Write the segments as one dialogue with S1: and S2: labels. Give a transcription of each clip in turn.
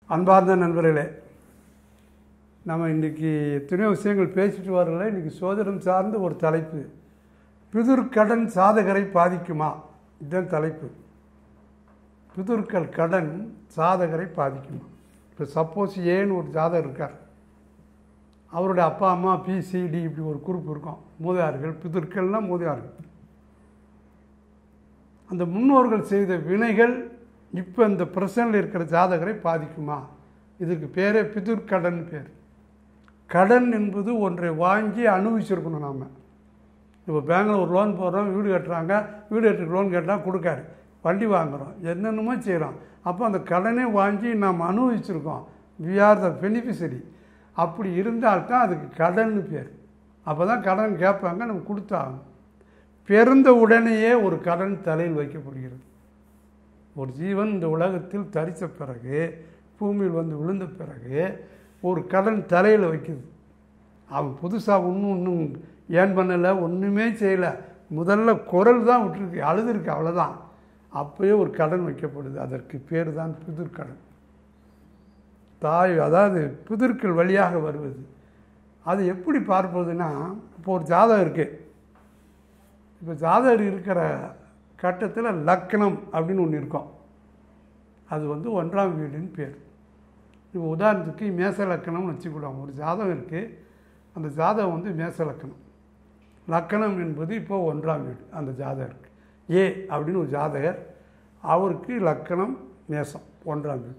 S1: அன்பார்ந்த நண்பர்களே நம்ம இன்றைக்கி எத்தனையோ விஷயங்கள் பேசிட்டு வரல இன்றைக்கி சோதனம் சார்ந்த ஒரு தலைப்பு பிதுர்கடன் சாதகரை பாதிக்குமா இதுதான் தலைப்பு பிதுர்கள் கடன் சாதகரை பாதிக்குமா இப்போ சப்போஸ் ஏன்னு ஒரு ஜாதகர் இருக்கார் அவருடைய அப்பா அம்மா பிசிடி இப்படி ஒரு குரூப் இருக்கும் மூதார்கள் பிதுர்கள்னால் மூதார்கள் அந்த முன்னோர்கள் செய்த வினைகள் இப்போ இந்த பிரசனில் இருக்கிற ஜாதகரை பாதிக்குமா இதுக்கு பேரே பிதுர் கடன் பேர் கடன் என்பது ஒன்றை வாங்கி அனுபவிச்சிருக்கணும் நாம் இப்போ பேங்கில் ஒரு லோன் போடுறோம் வீடு கட்டுறாங்க வீடு கட்டுறதுக்கு லோன் கேட்டால் கொடுக்காரு வண்டி வாங்குகிறோம் என்னென்னமோ செய்கிறோம் அப்போ அந்த கடனை வாங்கி நாம் அனுபவிச்சிருக்கோம் வி ஆர் த பெனிஃபிஷரி அப்படி இருந்தால்தான் அதுக்கு கடன் பேர் அப்போ தான் கடன் கேட்பாங்க நம்ம கொடுத்தாகணும் பிறந்த உடனேயே ஒரு கடன் தலையில் வைக்கப்படுகிறது ஒரு ஜீவன் இந்த உலகத்தில் தரித்த பிறகு பூமியில் வந்து விழுந்த பிறகு ஒரு கடன் தலையில் வைக்குது அவன் புதுசாக ஒன்றும் ஒன்றும் ஏன் பண்ணலை ஒன்றுமே செய்யலை முதல்ல குரல் தான் விட்டுருக்கு அழுதுருக்கு அவ்வளோதான் அப்போயே ஒரு கடன் வைக்கப்படுது அதற்கு பேர் தான் புதிர்கடன் தாய் அதாவது புதிர்கள் வழியாக வருவது அது எப்படி பார்ப்பதுன்னா இப்போ ஒரு ஜாதகம் இருக்குது இப்போ ஜாதகர் இருக்கிற கட்டத்தில் லக்னம் அப்படின்னு ஒன்று இருக்கும் அது வந்து ஒன்றாம் வீடுன்னு பேர் இப்போ உதாரணத்துக்கு மேச லக்கணம்னு வச்சுக்கிடுவோம் ஒரு ஜாதகம் இருக்குது அந்த ஜாதகம் வந்து மேச லக்கணம் லக்கணம் என்பது இப்போ ஒன்றாம் வீடு அந்த ஜாதகருக்கு ஏ அப்படின்னு ஒரு ஜாதகர் அவருக்கு லக்கணம் மேசம் ஒன்றாம் வீடு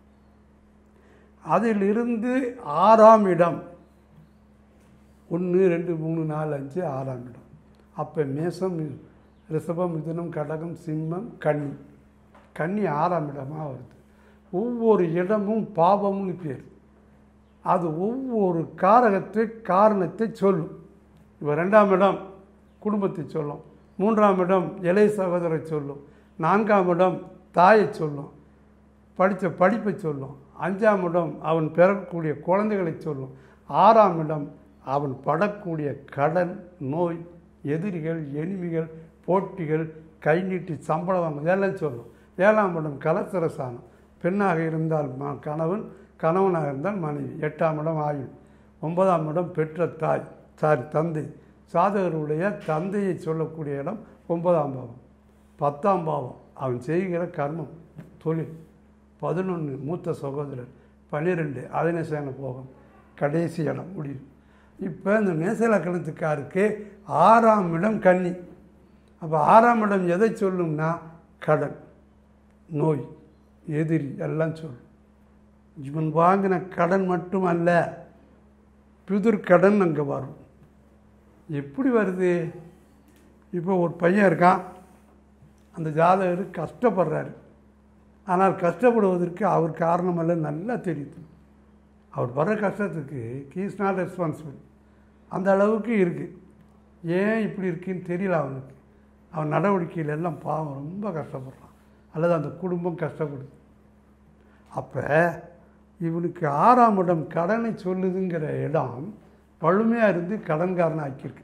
S1: அதிலிருந்து ஆறாம் இடம் ஒன்று ரெண்டு மூணு நாலு அஞ்சு ஆறாம் இடம் அப்போ மேசம் ரிஷபம் மிதுனம் கடகம் சிம்மம் கன்னி கன்னி ஆறாம் இடமாக வருது ஒவ்வொரு இடமும் பாவம்னு பேர் அது ஒவ்வொரு காரகத்தை காரணத்தை சொல்லும் இப்போ ரெண்டாம் இடம் குடும்பத்தை சொல்லும் மூன்றாம் இடம் இளைய சகோதரை சொல்லும் நான்காம் இடம் தாயை சொல்லும் படித்த படிப்பை சொல்லும் அஞ்சாம் இடம் அவன் பெறக்கூடிய குழந்தைகளை சொல்லும் ஆறாம் இடம் அவன் படக்கூடிய கடன் நோய் எதிரிகள் எனிமிகள் போட்டிகள் கை நீட்டி சம்பளம் வாங்க இதெல்லாம் சொல்லும் ஏழாம் இடம் கலசரசானம் பெண்ணாக இருந்தால் மா கணவன் கணவனாக இருந்தால் மனைவி எட்டாம் இடம் ஆயுள் ஒன்பதாம் இடம் பெற்ற தாய் சாரி தந்தை சாதகருடைய தந்தையை சொல்லக்கூடிய இடம் ஒன்பதாம் பாவம் பத்தாம் பாவம் அவன் செய்கிற கர்மம் தொழில் பதினொன்று மூத்த சகோதரர் பன்னிரெண்டு அதனசேன போகம் கடைசி இடம் முடிவு இப்போ இந்த மேசலக்கணத்துக்காருக்கு ஆறாம் இடம் கன்னி அப்போ ஆறாம் இடம் எதை சொல்லும்னா கடன் நோய் எதிரி எல்லாம் சொல்லும் இவன் வாங்கின கடன் மட்டும் அல்ல பிதுர் கடன் அங்கே வரும் எப்படி வருது இப்போ ஒரு பையன் இருக்கான் அந்த ஜாதகர் கஷ்டப்படுறாரு ஆனால் கஷ்டப்படுவதற்கு அவர் காரணம் அல்ல நல்லா தெரியுது அவர் வர கஷ்டத்துக்கு கீஸ் நாட் ரெஸ்பான்சிபிள் அந்த அளவுக்கு இருக்குது ஏன் இப்படி இருக்குன்னு தெரியல அவனுக்கு அவன் நடவடிக்கையில் எல்லாம் பாவம் ரொம்ப கஷ்டப்படுறான் அல்லது அந்த குடும்பம் கஷ்டப்படுது அப்போ இவனுக்கு ஆறாம் இடம் கடனை சொல்லுதுங்கிற இடம் வலிமையாக இருந்து கடன்காரனை ஆக்கியிருக்கு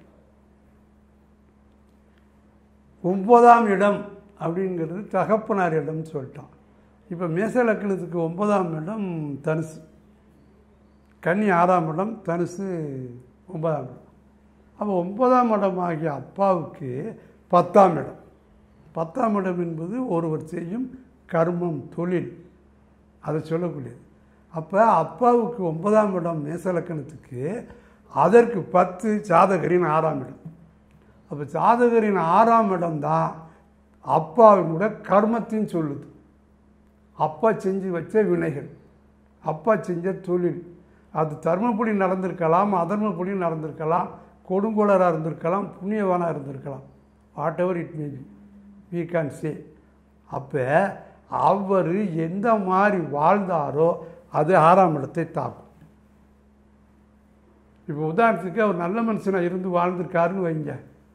S1: ஒன்பதாம் இடம் அப்படிங்கிறது தகப்பனார் இடம்னு சொல்லிட்டான் இப்போ மேச லக்கணத்துக்கு ஒன்பதாம் இடம் தனுசு கன்னி ஆறாம் இடம் தனுசு ஒன்பதாம் இடம் அப்போ ஒன்பதாம் இடம் ஆகிய அப்பாவுக்கு பத்தாம் இடம் பத்தாம் இடம் என்பது ஒருவர் செய்யும் கர்மம் தொழில் அதை சொல்லக்கூடியது அப்போ அப்பாவுக்கு ஒன்பதாம் இடம் மேசலக்கணத்துக்கு அதற்கு பத்து ஜாதகரின் ஆறாம் இடம் அப்போ ஜாதகரின் ஆறாம் இடம் தான் அப்பாவினோட கர்மத்தையும் சொல்லுது அப்பா செஞ்சு வச்ச வினைகள் அப்பா செஞ்ச தொழில் அது தர்மப்படி நடந்திருக்கலாம் அதர்மப்படி நடந்திருக்கலாம் கொடுங்கோளராக இருந்திருக்கலாம் புண்ணியவானாக இருந்திருக்கலாம் whatever it may be we can say அப்போ அவர் எந்த மாதிரி வாழ்ந்தாரோ அது ஆறாம் இடத்தை தாக்கும் இப்போ உதாரணத்துக்கு அவர் நல்ல மனுஷனாக இருந்து வாழ்ந்திருக்காருன்னு வைங்க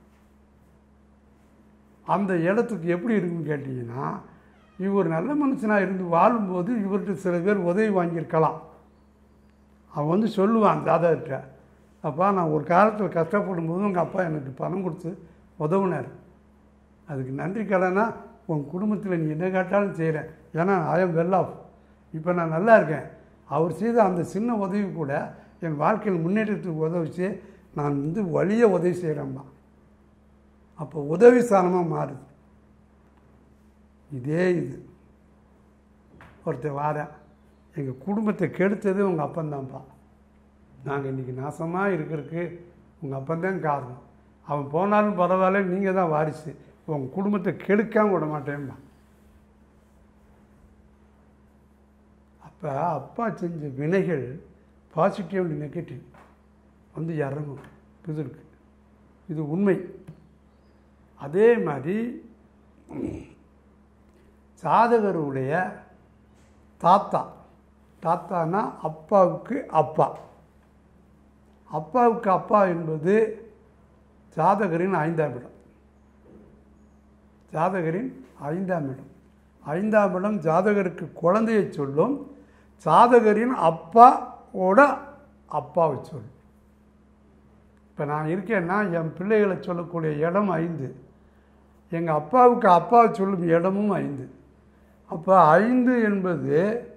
S1: அந்த இடத்துக்கு எப்படி இருக்குன்னு கேட்டிங்கன்னா இவர் நல்ல மனுஷனாக இருந்து வாழும்போது இவர்கிட்ட சில பேர் உதவி வாங்கியிருக்கலாம் அவன் வந்து சொல்லுவான் ஜாதகர்கிட்ட அப்பா நான் ஒரு காலத்தில் கஷ்டப்படும் போது உங்கள் அப்பா எனக்கு பணம் கொடுத்து உதவுனார் அதுக்கு நன்றி கடனா உன் குடும்பத்தில் நீ என்ன கேட்டாலும் செய்கிறேன் ஏன்னா ஐ எம் வெல் ஆஃப் இப்போ நான் நல்லா இருக்கேன் அவர் செய்த அந்த சின்ன உதவி கூட என் வாழ்க்கையில் முன்னேற்றத்துக்கு உதவிச்சு நான் வந்து வலிய உதவி செய்கிறேம்மா அப்போ உதவி ஸ்தானமாக மாறுது இதே இது ஒருத்தர் வாரேன் எங்கள் குடும்பத்தை கெடுத்தது உங்கள் அப்பன்தான்ப்பா நாங்கள் இன்றைக்கி நாசமாக இருக்கிறதுக்கு உங்கள் அப்பன்தான் காரணம் அவன் போனாலும் பரவாயில்ல நீங்கள் தான் வாரிசு உங்கள் குடும்பத்தை கெடுக்காம விட மாட்டேன்பா அப்போ அப்பா செஞ்ச வினைகள் பாசிட்டிவ் அண்ட் நெகட்டிவ் வந்து இறங்கும் பிதருக்கு இது உண்மை அதே மாதிரி சாதகருடைய தாத்தா தாத்தானா அப்பாவுக்கு அப்பா அப்பாவுக்கு அப்பா என்பது ஜாதகரின் ஐந்தாம் இடம் ஜாதகரின் ஐந்தாம் இடம் ஐந்தாம் இடம் ஜாதகருக்கு குழந்தையை சொல்லும் ஜாதகரின் அப்பாவோட அப்பாவை சொல்லும் இப்போ நான் இருக்கேன்னா என் பிள்ளைகளை சொல்லக்கூடிய இடம் ஐந்து எங்கள் அப்பாவுக்கு அப்பாவை சொல்லும் இடமும் ஐந்து அப்போ ஐந்து என்பது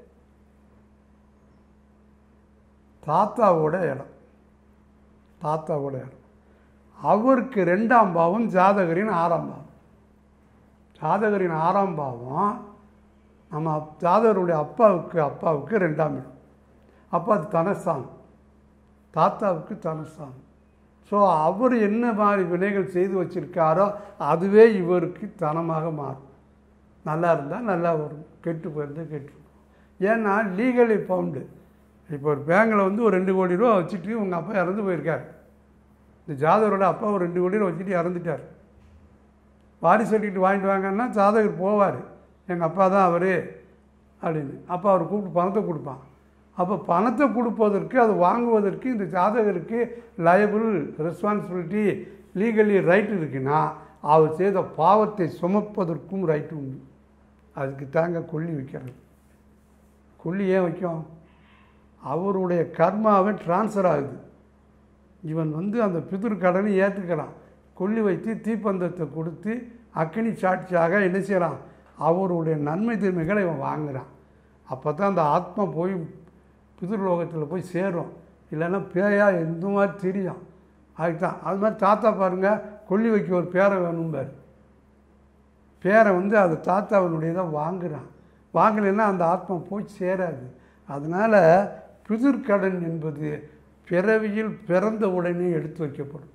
S1: தாத்தாவோட இடம் தாத்தாவோட இடம் அவருக்கு ரெண்டாம் பாவம் ஜாதகரின் ஆறாம் பாவம் ஜாதகரின் ஆறாம் பாவம் நம்ம அப்- ஜாதகருடைய அப்பாவுக்கு அப்பாவுக்கு ரெண்டாம் இடம் அப்போ அது தனஸ்தானம் தாத்தாவுக்கு தனஸ்தானம் ஸோ அவர் என்ன மாதிரி வினைகள் செய்து வச்சிருக்காரோ அதுவே இவருக்கு தனமாக மாறும் நல்லா இருந்தால் நல்லா வரும் கெட்டு போயிருந்தால் கெட்டு போகும். ஏன்னா லீகலி பவுண்டு இப்போ ஒரு பேங்கில் வந்து ஒரு ரெண்டு கோடி ரூபா வச்சுட்டு உங்கள் அப்பா இறந்து போயிருக்கார் இந்த ஜாதகரோட அப்பா ஒரு ரெண்டு கோடி ரூபா வச்சுட்டு இறந்துட்டார் வாரிசு சொல்லிட்டு வாங்கிட்டு வாங்கன்னா ஜாதகர் போவார் எங்கள் அப்பா தான் அவர் அப்படின்னு அப்போ அவர் கூப்பிட்டு பணத்தை கொடுப்பான் அப்போ பணத்தை கொடுப்பதற்கு அது வாங்குவதற்கு இந்த ஜாதகருக்கு லயபிள் ரெஸ்பான்சிபிலிட்டி லீகலி ரைட் இருக்குன்னா அவர் செய்த பாவத்தை சுமப்பதற்கும் ரைட் உண்டு அதுக்கு தாங்க கொல்லி வைக்கிறது கொல்லி ஏன் வைக்கும் அவருடைய கர்மாவை ட்ரான்ஸ்ஃபர் ஆகுது இவன் வந்து அந்த பிதுர் கடனை ஏற்றுக்கிறான் கொல்லி வைத்து தீப்பந்தத்தை கொடுத்து அக்கினி சாட்சியாக என்ன செய்கிறான் அவருடைய நன்மை தீமைகளை இவன் வாங்குறான் அப்போ தான் அந்த ஆத்மா போய் பிதுர்லோகத்தில் போய் சேரும் இல்லைன்னா பேயா எந்த மாதிரி தெரியும் அதுதான் அது மாதிரி தாத்தா பாருங்கள் கொல்லி வைக்க ஒரு பேரை வேணும்பார் பேரை வந்து அது தாத்தாவினுடையதாக வாங்குறான் வாங்கலைன்னா அந்த ஆத்மா போய் சேராது அதனால் பிதிர்கடன் என்பது பிறவியில் பிறந்த உடனே எடுத்து வைக்கப்படும்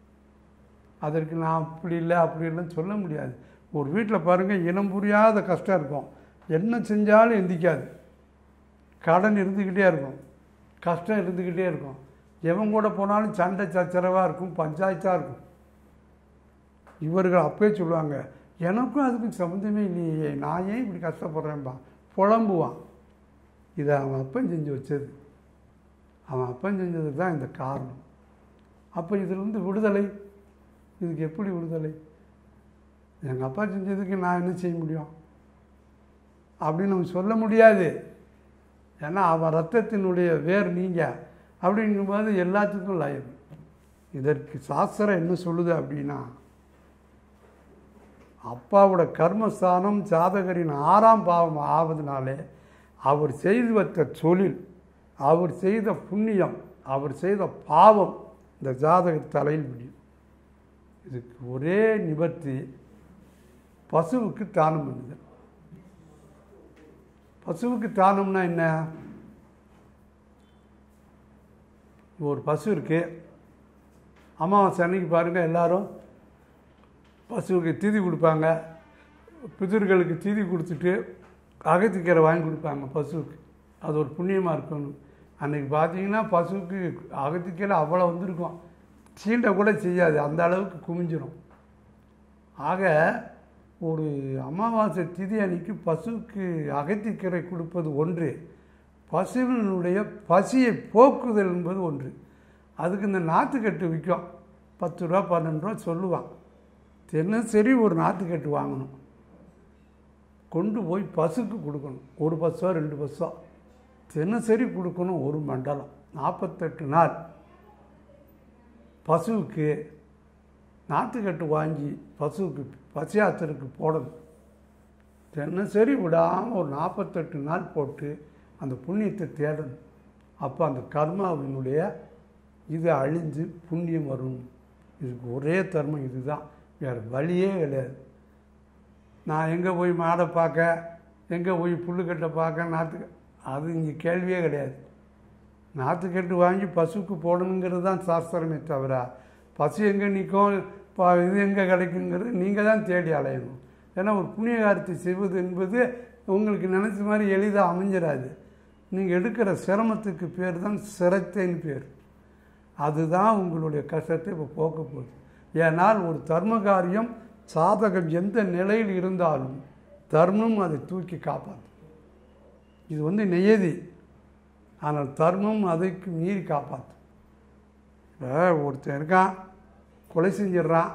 S1: அதற்கு நான் அப்படி இல்லை அப்படி இல்லைன்னு சொல்ல முடியாது ஒரு வீட்டில் பாருங்கள் இனம் புரியாத கஷ்டம் இருக்கும் என்ன செஞ்சாலும் எந்திக்காது கடன் இருந்துக்கிட்டே இருக்கும் கஷ்டம் இருந்துக்கிட்டே இருக்கும் எவன் கூட போனாலும் சண்டை சச்சரவாக இருக்கும் பஞ்சாயத்தாக இருக்கும் இவர்கள் அப்பயே சொல்லுவாங்க எனக்கும் அதுக்கும் சம்மந்தமே இல்லையே நான் ஏன் இப்படி கஷ்டப்படுறேன்பா புலம்புவான் இதை அவன் அப்பன் செஞ்சு வச்சது அவன் அப்பன் செஞ்சதுக்கு தான் இந்த காரணம் அப்போ இதிலிருந்து விடுதலை இதுக்கு எப்படி விடுதலை எங்கள் அப்பா செஞ்சதுக்கு நான் என்ன செய்ய முடியும் அப்படின்னு நம்ம சொல்ல முடியாது ஏன்னா அவன் ரத்தத்தினுடைய வேர் நீங்கள் அப்படிங்கும்போது எல்லாத்துக்கும் லயம் இதற்கு சாஸ்திரம் என்ன சொல்லுது அப்படின்னா அப்பாவோட கர்மஸ்தானம் ஜாதகரின் ஆறாம் பாவம் ஆவதுனாலே அவர் செய்து வைத்த தொழில் அவர் செய்த புண்ணியம் அவர் செய்த பாவம் இந்த ஜாதக தலையில் முடியும் இதுக்கு ஒரே நிவர்த்தி பசுவுக்கு தானம் பண்ணுது பசுவுக்கு தானம்னா என்ன ஒரு பசு இருக்கு அமாவாசை அன்னைக்கு பாருங்கள் எல்லாரும் பசுவுக்கு தீதி கொடுப்பாங்க பிதிர்களுக்கு தீதி கொடுத்துட்டு அகத்திக்கீரை வாங்கி கொடுப்பாங்க பசுவுக்கு அது ஒரு புண்ணியமாக இருக்கணும் அன்னைக்கு பார்த்தீங்கன்னா பசுவுக்கு அகத்திக்கீரை அவ்வளோ வந்திருக்கும் சீண்டை கூட செய்யாது அந்த அளவுக்கு குமிஞ்சிரும் ஆக ஒரு அமாவாசை திதி அன்னைக்கு பசுவுக்கு அகத்திக்கீரை கொடுப்பது ஒன்று பசுவினுடைய பசியை போக்குதல் என்பது ஒன்று அதுக்கு இந்த நாற்றுக்கட்டு விற்கும் பத்து ரூபா பன்னெண்டு ரூபா சொல்லுவான் தினசரி ஒரு நாற்றுக்கட்டு வாங்கணும் கொண்டு போய் பசுக்கு கொடுக்கணும் ஒரு பஸ்ஸோ ரெண்டு பஸ்ஸோ தினசரி கொடுக்கணும் ஒரு மண்டலம் நாற்பத்தெட்டு நாள் பசுவுக்கு நாற்றுக்கட்டு வாங்கி பசுவுக்கு பசியாத்திற்கு போடணும் தினசரி விடாமல் ஒரு நாற்பத்தெட்டு நாள் போட்டு அந்த புண்ணியத்தை தேடணும் அப்போ அந்த கர்மாவினுடைய இது அழிஞ்சு புண்ணியம் வரும் இதுக்கு ஒரே தர்மம் இதுதான் வேறு வழியே கிடையாது நான் எங்கே போய் மாடை பார்க்க எங்கே போய் புல்லுக்கட்டை பார்க்க நாற்று அது இங்கே கேள்வியே கிடையாது நாற்றுக்கட்டு வாங்கி பசுக்கு போடணுங்கிறது தான் சாஸ்திரமே தவிர பசு எங்கே நிற்கும் ப இது எங்கே கிடைக்குங்கிறது நீங்கள் தான் தேடி அலையணும் ஏன்னா ஒரு புண்ணியகாரத்தை செய்வது என்பது உங்களுக்கு நினச்ச மாதிரி எளிதாக அமைஞ்சிடாது நீங்கள் எடுக்கிற சிரமத்துக்கு பேர் தான் சிரத்தைன்னு பேர் அதுதான் உங்களுடைய கஷ்டத்தை இப்போ போக்க போகுது ஏனால் ஒரு தர்ம காரியம் சாதகம் எந்த நிலையில் இருந்தாலும் தர்மம் அதை தூக்கி காப்பாற்றும் இது வந்து நியதி ஆனால் தர்மம் அதைக்கு மீறி காப்பாற்றும் இப்போ ஒருத்தன் இருக்கான் கொலை செஞ்சிடுறான்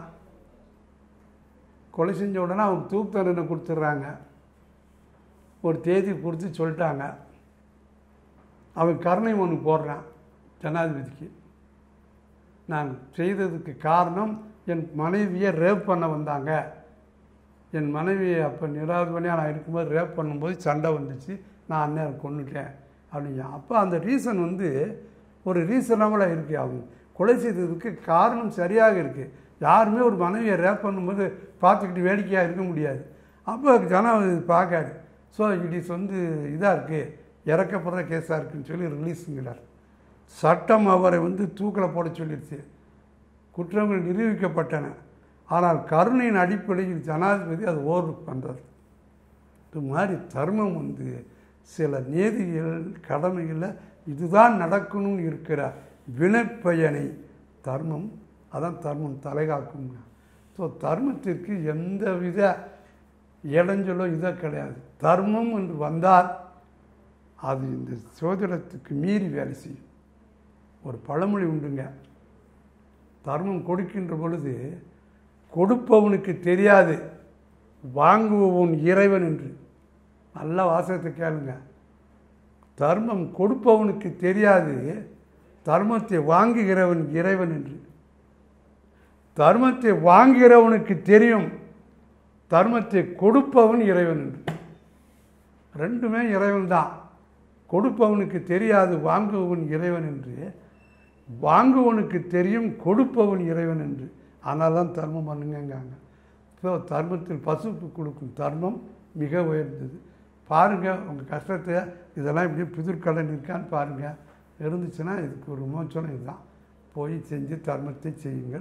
S1: கொலை செஞ்ச உடனே அவனுக்கு தூக்கு தண்டனை கொடுத்துட்றாங்க ஒரு தேதி குறித்து சொல்லிட்டாங்க அவன் கருணை ஒன்று போடுறான் ஜனாதிபதிக்கு நான் செய்ததுக்கு காரணம் என் மனைவியை ரேப் பண்ண வந்தாங்க என் மனைவியை அப்போ நிராதபணியாக நான் இருக்கும்போது ரேப் பண்ணும்போது சண்டை வந்துச்சு நான் அந்நேரம் கொண்டுட்டேன் அப்படிங்க அப்போ அந்த ரீசன் வந்து ஒரு ரீசனபிளாக இருக்குது அவங்க கொலை செய்ததுக்கு காரணம் சரியாக இருக்குது யாருமே ஒரு மனைவியை ரேப் பண்ணும்போது பார்த்துக்கிட்டு வேடிக்கையாக இருக்க முடியாது அப்போ ஜனாதிபதி பார்க்காரு ஸோ இட் இஸ் வந்து இதாக இருக்குது இறக்கப்படுற கேஸாக இருக்குன்னு சொல்லி ரிலீஸுங்கிறார் சட்டம் அவரை வந்து தூக்கில் போட சொல்லிடுச்சு குற்றங்கள் நிரூபிக்கப்பட்டன ஆனால் கருணையின் அடிப்படையில் ஜனாதிபதி அது ஓர்வு பண்ணுறார் இது மாதிரி தர்மம் வந்து சில நீதிகள் கடமைகளில் இதுதான் நடக்கணும்னு இருக்கிற வினைப்பயனை தர்மம் அதான் தர்மம் தலைகாக்கும் ஸோ தர்மத்திற்கு எந்த வித இடைஞ்சலோ இதோ கிடையாது தர்மம் என்று வந்தால் அது இந்த சோதனத்துக்கு மீறி வேலை செய்யும் ஒரு பழமொழி உண்டுங்க தர்மம் கொடுக்கின்ற பொழுது கொடுப்பவனுக்கு தெரியாது வாங்குபவன் இறைவன் என்று நல்ல வாசகத்தை கேளுங்க தர்மம் கொடுப்பவனுக்கு தெரியாது தர்மத்தை வாங்குகிறவன் இறைவன் என்று தர்மத்தை வாங்குகிறவனுக்கு தெரியும் தர்மத்தை கொடுப்பவன் இறைவன் என்று ரெண்டுமே இறைவன் தான் கொடுப்பவனுக்கு தெரியாது வாங்குபவன் இறைவன் என்று வாங்குவனுக்கு தெரியும் கொடுப்பவன் இறைவன் என்று ஆனால் தான் தர்மம் பண்ணுங்கங்காங்க ஸோ தர்மத்தில் பசுப்பு கொடுக்கும் தர்மம் மிக உயர்ந்தது பாருங்கள் உங்கள் கஷ்டத்தை இதெல்லாம் இப்படி புதிர்கடன் இருக்கான்னு பாருங்கள் இருந்துச்சுன்னா இதுக்கு ஒரு மோச்சனம் இதுதான் போய் செஞ்சு தர்மத்தை செய்யுங்கள்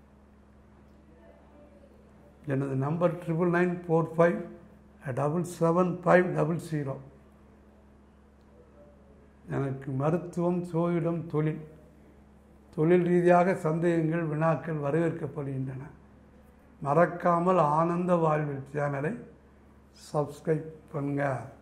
S1: எனது number triple nine four five double seven five double zero எனக்கு மருத்துவம் சோயிடம் தொழில் தொழில் ரீதியாக சந்தேகங்கள் வினாக்கள் வரவேற்கப்படுகின்றன மறக்காமல் ஆனந்த வாழ்வில் சேனலை சப்ஸ்கிரைப் பண்ணுங்கள்